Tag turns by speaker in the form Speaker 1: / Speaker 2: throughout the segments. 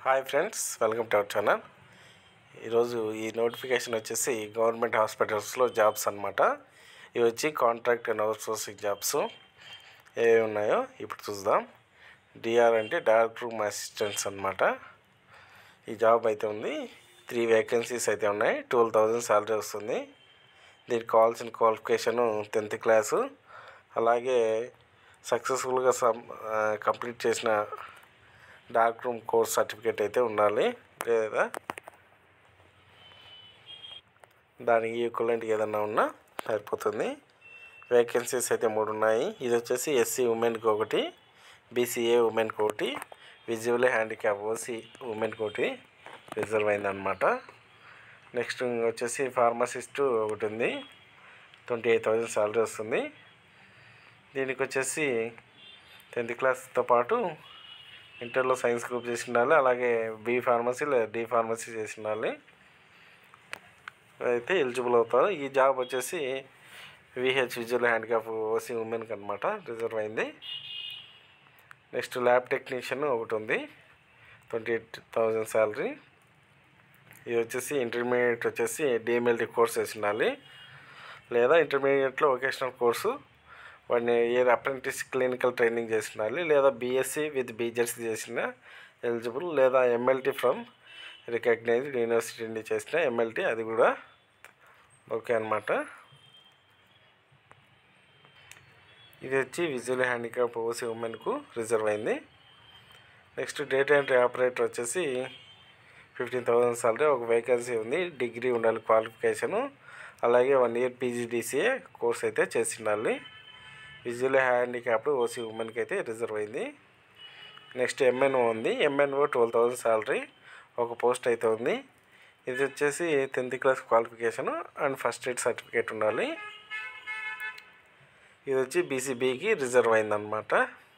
Speaker 1: hi friends welcome to our channel ఈరోజు ఈ notification వచ్చేసి గవర్నమెంట్ హాస్పిటల్స్లో జాబ్స్ అన్నమాట ఇవి వచ్చి కాంట్రాక్ట్ అండ్ అవుట్సోర్సింగ్ జాబ్స్ ఏవి ఉన్నాయో ఇప్పుడు చూద్దాం డిఆర్ అంటే డార్క్ రూమ్ అసిస్టెంట్స్ అన్నమాట ఈ జాబ్ అయితే ఉంది త్రీ వేకెన్సీస్ అయితే ఉన్నాయి ట్వెల్వ్ థౌజండ్ శాలరీ వస్తుంది దీనికి కావాల్సిన క్వాలిఫికేషను టెన్త్ క్లాసు అలాగే సక్సెస్ఫుల్గా సమ్ కంప్లీట్ చేసిన డార్క్ రూమ్ కోర్స్ సర్టిఫికేట్ అయితే ఉండాలి లేదా దానికి ఈక్వలెంట్ ఏదన్నా ఉన్నా సరిపోతుంది వేకెన్సీస్ అయితే మూడు ఉన్నాయి ఇది వచ్చేసి ఎస్సీ ఉమెన్కి ఒకటి బీసీఏ ఉమెన్కి ఒకటి విజువల్ హ్యాండిక్యాప్ ఓసీ ఉమెన్కి ఒకటి రిజర్వ్ అయిందనమాట నెక్స్ట్ వచ్చేసి ఫార్మసిస్ట్ ఒకటి ఉంది ట్వంటీ ఎయిట్ థౌజండ్ శాలరీ వస్తుంది దీనికి వచ్చేసి టెన్త్ క్లాస్తో పాటు ఇంటర్లో సైన్స్ గ్రూప్ చేసి ఉండాలి అలాగే బీ ఫార్మసీ లేదా డి ఫార్మసీ చేసి ఉండాలి అయితే ఎలిజిబుల్ అవుతారు ఈ జాబ్ వచ్చేసి విహెచ్ విజువల్ హ్యాండిక్యాప్ ఓసీ ఉమెన్కి అనమాట రిజర్వ్ అయింది నెక్స్ట్ ల్యాబ్ టెక్నీషియన్ ఒకటి ఉంది ట్వంటీ ఎయిట్ థౌజండ్ శాలరీ ఇది వచ్చేసి ఇంటర్మీడియట్ వచ్చేసి డిఎంఎల్టీ కోర్స్ వేసి ఉండాలి లేదా ఇంటర్మీడియట్లో వొకేషనల్ కోర్సు వాడిని ఇయర్ అప్రెంటిస్ క్లినికల్ ట్రైనింగ్ చేసి ఉండాలి లేదా బీఎస్సీ విత్ బీజెడ్సీ చేసిన ఎలిజిబుల్ లేదా ఎంఎల్టీ ఫ్రమ్ రికగ్నైజ్డ్ యూనివర్సిటీ నుండి చేసిన ఎంఎల్టీ అది కూడా ఓకే అనమాట ఇది వచ్చి విజువల్ హ్యాండిక్యాప్ ఓసీ ఉమెన్కు రిజర్వ్ అయింది నెక్స్ట్ డేటా ఎంట్రీ ఆపరేటర్ వచ్చేసి ఫిఫ్టీన్ థౌసండ్ సాలరీ ఒక వేకెన్సీ ఉంది డిగ్రీ ఉండాలి క్వాలిఫికేషను అలాగే వన్ ఇయర్ పీజీడీసీఏ కోర్స్ అయితే చేసి ఉండాలి విజువల్ హ్యాండిక్యాప్ ఓసీ ఉమెన్కి అయితే రిజర్వ్ అయింది నెక్స్ట్ ఎంఎన్ఓ ఉంది ఎంఎన్ఓ ట్వెల్వ్ థౌసండ్ శాలరీ ఒక పోస్ట్ అయితే ఉంది ఇది వచ్చేసి tenth class qualification and first aid certificate ఉండాలి ఇది వచ్చి బీసీబీకి రిజర్వ్ అయిందనమాట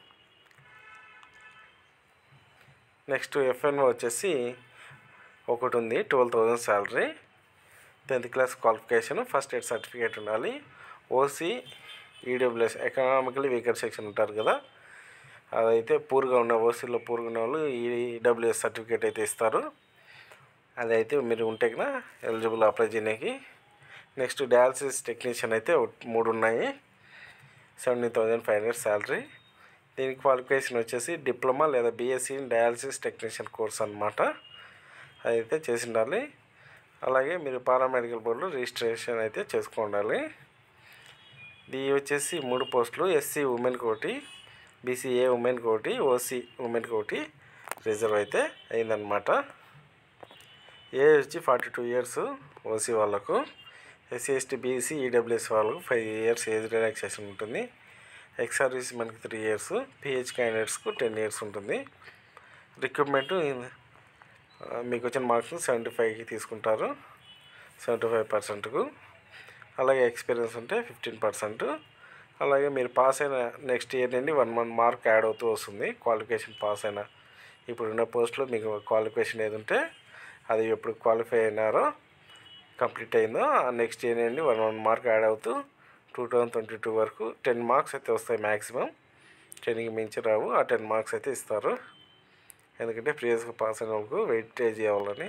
Speaker 1: నెక్స్ట్ ఎఫ్ఎన్ఓ వచ్చేసి ఒకటి ఉంది twelve thousand salary tenth class qualification first aid certificate ఉండాలి OC EWS economically weaker section ఉంటారు కదా అదైతే పూర్గా ఉన్న ఓసీలో పూర్గా ఉన్న వాళ్ళు ఈడబ్ల్యూఎస్ సర్టిఫికేట్ అయితే ఇస్తారు అదైతే మీరు ఉంటే కన్నా ఎలిజిబుల్ అప్లై చేయడానికి నెక్స్ట్ డయాలసిస్ టెక్నీషియన్ అయితే ఒక- మూడు ఉన్నాయి seventy thousand five hundred salary దీనికి క్వాలిఫికేషన్ వచ్చేసి డిప్లొమా లేదా బీఎస్సీ డయాలసిస్ టెక్నీషియన్ కోర్స్ అనమాట అదైతే చేసి ఉండాలి అలాగే మీరు పారామెడికల్ బోర్డులో రిజిస్ట్రేషన్ అయితే చేసుకోండాలి ఇది వచ్చేసి మూడు పోస్టులు ఎస్సీ ఉమెన్కి ఒకటి బీసీఏ ఉమెన్కి ఒకటి ఓసీ ఉమెన్కి ఒకటి రిజర్వ్ అయితే అయిందనమాట ఏజ్ వచ్చి ఫార్టీ టూ ఇయర్స్ ఓసీ వాళ్ళకు ఎస్సీ ఎస్టీ బీసీ ఈడబ్ల్యూఎస్ వాళ్ళకు ఫైవ్ ఇయర్స్ ఏజ్ రిలాక్సేషన్ ఉంటుంది ఎక్స్ సర్వీస్ మనకి త్రీ ఇయర్స్ పిహెచ్ క్యాండిడేట్స్కు టెన్ ఇయర్స్ ఉంటుంది రిక్రూట్మెంట్ మీకు వచ్చిన మార్క్స్ సెవెంటీ ఫైవ్కి తీసుకుంటారు సెవెంటీ ఫైవ్ పర్సెంట్కు అలాగే ఎక్స్పీరియన్స్ ఉంటే ఫిఫ్టీన్ పర్సెంట్ అలాగే మీరు పాస్ అయిన నెక్స్ట్ ఇయర్ నుండి వన్ వన్ మార్క్ యాడ్ అవుతూ వస్తుంది క్వాలిఫికేషన్ పాస్ అయిన ఇప్పుడు ఉన్న పోస్ట్లో మీకు క్వాలిఫికేషన్ ఏది ఉంటే అది ఎప్పుడు క్వాలిఫై అయినారో కంప్లీట్ అయిందో ఆ నెక్స్ట్ ఇయర్ నుండి వన్ వన్ మార్క్ యాడ్ అవుతూ టూ థౌజండ్ ట్వంటీ టూ వరకు టెన్ మార్క్స్ అయితే వస్తాయి మ్యాక్సిమం టెన్కి మించి రావు ఆ టెన్ మార్క్స్ అయితే ఇస్తారు ఎందుకంటే ప్రీవియస్గా పాస్ అయిన వాళ్ళకు వెయిటేజ్ ఇవ్వాలని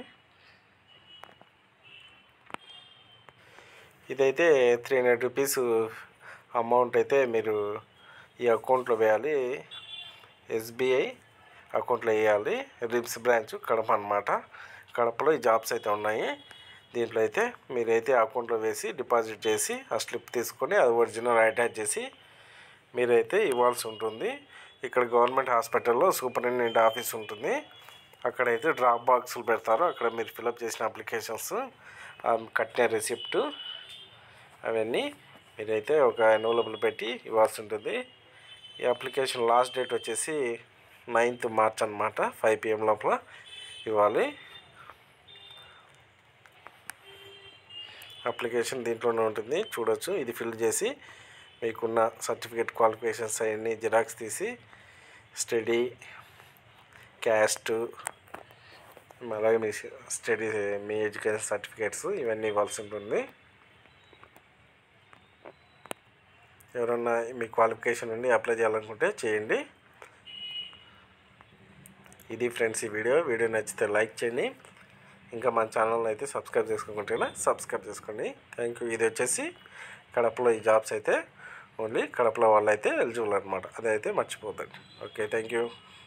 Speaker 1: ఇదైతే త్రీ హండ్రెడ్ రూపీస్ అమౌంట్ అయితే మీరు ఈ అకౌంట్లో వేయాలి ఎస్బీఐ అకౌంట్లో వేయాలి రిబ్స్ బ్రాంచ్ కడప అనమాట కడపలో ఈ జాబ్స్ అయితే ఉన్నాయి దీంట్లో అయితే మీరైతే అకౌంట్లో వేసి డిపాజిట్ చేసి ఆ స్లిప్ తీసుకొని అది ఒరిజినల్ అటాచ్ చేసి మీరైతే ఇవ్వాల్సి ఉంటుంది ఇక్కడ గవర్నమెంట్ హాస్పిటల్లో సూపరింటెండెంట్ ఆఫీస్ ఉంటుంది అక్కడైతే డ్రాప్ బాక్సులు పెడతారు అక్కడ మీరు ఫిలప్ చేసిన అప్లికేషన్స్ కట్టిన రిసిప్ట్ అవన్నీ మీరైతే ఒక ఎన్వలపులు పెట్టి ఇవ్వాల్సి ఉంటుంది ఈ అప్లికేషన్ లాస్ట్ డేట్ వచ్చేసి నైన్త్ మార్చ్ అనమాట ఫైవ్ పిఎం లోపల ఇవ్వాలి అప్లికేషన్ దీంట్లోనే ఉంటుంది చూడొచ్చు ఇది ఫిల్ చేసి మీకున్న సర్టిఫికేట్ క్వాలిఫికేషన్స్ అవన్నీ జిరాక్స్ తీసి స్టడీ క్యాస్ట్ అలాగే మీ స్టడీ మీ ఎడ్యుకేషన్ సర్టిఫికేట్స్ ఇవన్నీ ఇవ్వాల్సి ఉంటుంది ఎవరన్నా మీ క్వాలిఫికేషన్ నుండి అప్లై చేయాలనుకుంటే చేయండి ఇది ఫ్రెండ్స్ ఈ వీడియో వీడియో నచ్చితే లైక్ చేయండి ఇంకా మన ఛానల్ అయితే సబ్స్క్రైబ్ చేసుకోకుంటేనా సబ్స్క్రైబ్ చేసుకోండి థ్యాంక్ యూ ఇది వచ్చేసి కడపలో ఈ జాబ్స్ అయితే ఓన్లీ కడపలో వాళ్ళు అయితే ఎలిజిబుల్ అనమాట అదైతే మర్చిపోద్దండి ఓకే థ్యాంక్ యూ